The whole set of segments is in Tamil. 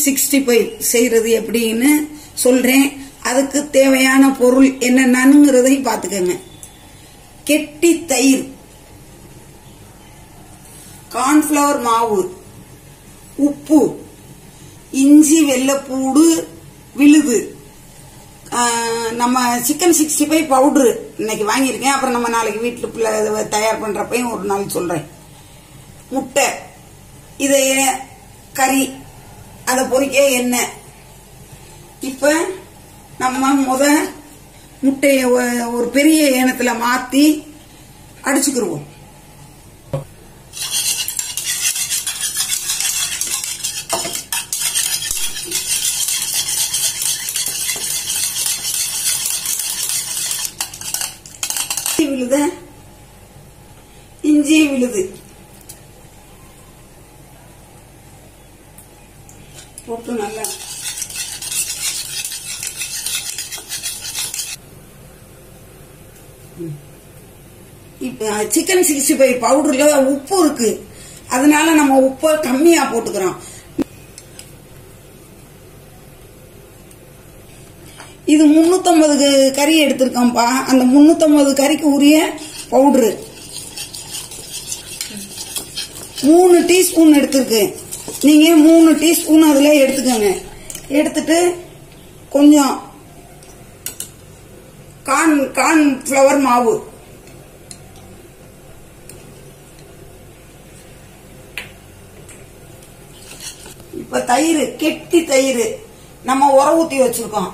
சிக்ஸ்டி ஃபைவ் செய்யறது எப்படின்னு சொல்றேன் அதுக்கு தேவையான பொருள் என்னென்னங்கிறதையும் பார்த்துக்கோங்க கெட்டி தயிர் கார்ன்ஃபிளவர் மாவு உப்பு இஞ்சி வெள்ளைப்பூடு விழுது ஆஹ் நம்ம சிக்கன் சிக்ஸ்டி ஃபைவ் பவுடரு இன்னைக்கு வாங்கியிருக்கேன் அப்புறம் நம்ம நாளைக்கு வீட்டில் பிள்ளை இதை தயார் பண்ணுறப்பையும் ஒரு நாள் சொல்கிறேன் முட்டை இதை கறி அதை பொரிக்க எண்ணெய் இப்போ நம்ம முத முட்டையை ஒ- ஒரு பெரிய ஏனத்தில் மாற்றி அடிச்சுக்கிருவோம் விழுத இஞ்சி விழுது போட்டு நல்லா இப்ப சிக்கன் சிக்ஸ்டி ஃபைவ் பவுடர்ல உப்பு இருக்கு அதனால நம்ம உப்பை கம்மியா போட்டுக்கிறோம் இது 350 கறி எடுத்திருக்கோம்ப்பா அந்த 350 கறிக்கு உரிய பவுடரு மூணு டீஸ்பூன் எடுத்திருக்கு நீங்க மூணு டீஸ்பூன் அதுல எடுத்துக்கோங்க எடுத்துட்டு கொஞ்சம் கார்ன் கார்ன் ஃப்ளவர் மாவு இப்ப தயிர் கெட்டி தயிர் நம்ம உர ஊத்தி வச்சிருக்கோம்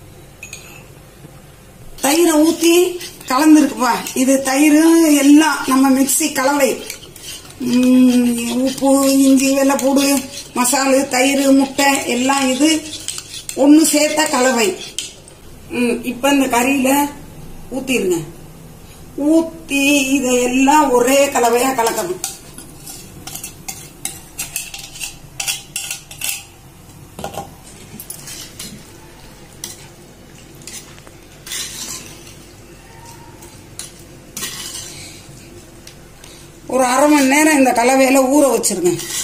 தயிரை ஊத்தி கலந்துருக்குப்பா இது தயிர் எல்லாம் நம்ம மிக்ஸி கலவை ம், உப்பு இஞ்சி வெள்ளைப்பூடு மசாலு தயிர் முட்டை எல்லாம் இது ஒன்று சேர்த்த கலவை ம், இப்ப இந்த கறியில ஊத்திருங்க ஊத்தி இதையெல்லாம் ஒரே கலவையா கலக்கணும் ஒரு அரை மணி நேரம் இந்த கலவையில ஊற வச்சிருங்க